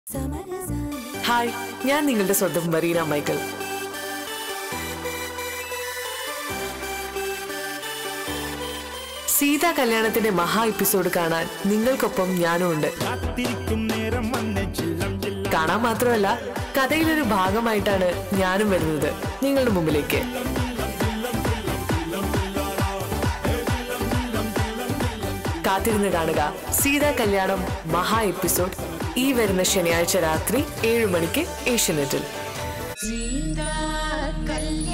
hi ഞാൻ നിങ്ങളുടെ സ്വന്തം മറീന മൈക്കൽ സീതാ കല്യാണത്തിന്റെ മഹാ എപ്പിസോഡ് കാണാൻ നിങ്ങൾക്കൊപ്പം ഞാനും ഉണ്ട് കാത്തിരിക്കും നേരം വന്ന് ചില്ലം ചില്ലം കാണാൻ മാത്രമല്ല കഥയിലൊരു ഭാഗമായിട്ടാണ് ഞാനും വരുന്നത് നിങ്ങളുടെ മുമ്പിലേക്ക് കാത്തിരുന്ന് കാണുക സീതാ കല്യാണം മഹാ എപ്പിസോഡ് ഈ വരുന്ന ശനിയാഴ്ച രാത്രി ഏഴ് മണിക്ക് ഏഷ്യനെറ്റിൽ സീതാ കല്യാണം